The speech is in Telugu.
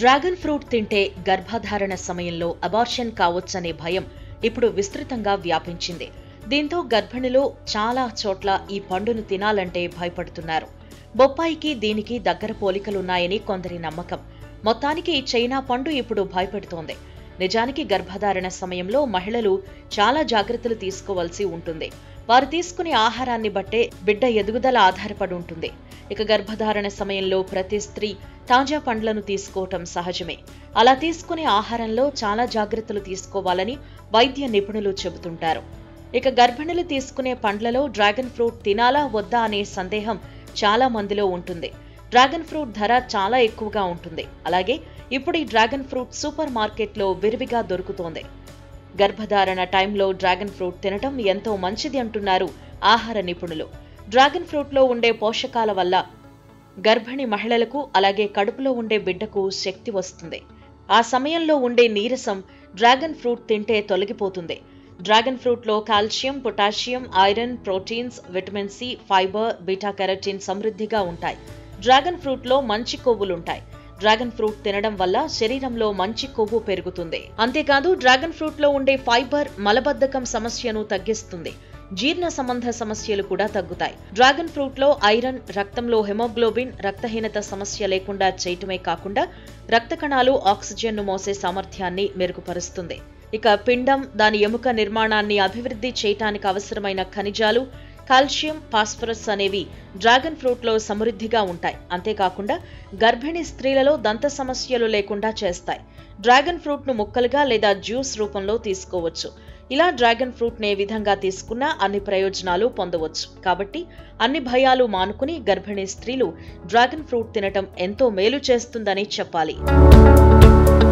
డ్రాగన్ ఫ్రూట్ తింటే గర్భధారణ సమయంలో అబార్షన్ కావచ్చనే భయం ఇప్పుడు విస్తృతంగా వ్యాపించింది దీంతో గర్భిణులు చాలా చోట్ల ఈ పండును తినాలంటే భయపడుతున్నారు బొప్పాయికి దీనికి దగ్గర పోలికలున్నాయని కొందరి నమ్మకం మొత్తానికి చైనా పండు ఇప్పుడు భయపెడుతోంది నిజానికి గర్భధారణ సమయంలో మహిళలు చాలా జాగ్రత్తలు తీసుకోవాల్సి ఉంటుంది వారు తీసుకునే ఆహారాన్ని బట్టే బిడ్డ ఎదుగుదల ఆధారపడి ఉంటుంది ఇక గర్భధారణ సమయంలో ప్రతి స్త్రీ తాజా పండ్లను తీసుకోవటం సహజమే అలా తీసుకునే ఆహారంలో చాలా జాగ్రత్తలు తీసుకోవాలని వైద్య నిపుణులు చెబుతుంటారు ఇక గర్భిణులు తీసుకునే పండ్లలో డ్రాగన్ ఫ్రూట్ తినాలా వద్దా అనే సందేహం చాలా మందిలో ఉంటుంది డ్రాగన్ ఫ్రూట్ ధర చాలా ఎక్కువగా ఉంటుంది అలాగే ఇప్పుడు ఈ డ్రాగన్ ఫ్రూట్ సూపర్ మార్కెట్లో విరివిగా దొరుకుతోంది గర్భధారణ టైంలో డ్రాగన్ ఫ్రూట్ తినటం ఎంతో మంచిది అంటున్నారు ఆహార నిపుణులు డ్రాగన్ ఫ్రూట్లో ఉండే పోషకాల వల్ల గర్భిణి మహిళలకు అలాగే కడుపులో ఉండే బిడ్డకు శక్తి వస్తుంది ఆ సమయంలో ఉండే నీరసం డ్రాగన్ ఫ్రూట్ తింటే తొలగిపోతుంది డ్రాగన్ ఫ్రూట్లో calcium potassium iron proteins vitamin C fibre beta carotene సమృద్ధిగా ఉంటాయి డ్రాగన్ ఫ్రూట్లో మంచి కొవ్వులుంటాయి డ్రాగన్ ఫ్రూట్ తినడం వల్ల శరీరంలో మంచి కొవ్వు పెరుగుతుంది అంతేకాదు డ్రాగన్ ఫ్రూట్లో ఉండే ఫైబర్ మలబద్ధకం సమస్యను తగ్గిస్తుంది జీర్ణ సంబంధ సమస్యలు కూడా తగ్గుతాయి డ్రాగన్ ఫ్రూట్ లో ఐరన్ రక్తంలో హెమోగ్లోబిన్ రక్తహీనత సమస్య లేకుండా చేయటమే కాకుండా రక్త కణాలు ఆక్సిజన్ ను మోసే సామర్థ్యాన్ని మెరుగుపరుస్తుంది ఇక పిండం దాని ఎముక నిర్మాణాన్ని అభివృద్ధి చేయటానికి అవసరమైన ఖనిజాలు కాల్షియం ఫాస్ఫరస్ అనేవి డ్రాగన్ ఫ్రూట్లో సమృద్ధిగా ఉంటాయి అంతేకాకుండా గర్భిణీ స్త్రీలలో దంత సమస్యలు లేకుండా చేస్తాయి డ్రాగన్ ఫ్రూట్ను ముక్కలుగా లేదా జ్యూస్ రూపంలో తీసుకోవచ్చు ఇలా డ్రాగన్ ఫ్రూట్ని ఏ విధంగా తీసుకున్నా అన్ని ప్రయోజనాలు పొందవచ్చు కాబట్టి అన్ని భయాలు మానుకుని గర్భిణీ స్త్రీలు డ్రాగన్ ఫ్రూట్ తినటం ఎంతో మేలు చేస్తుందని చెప్పాలి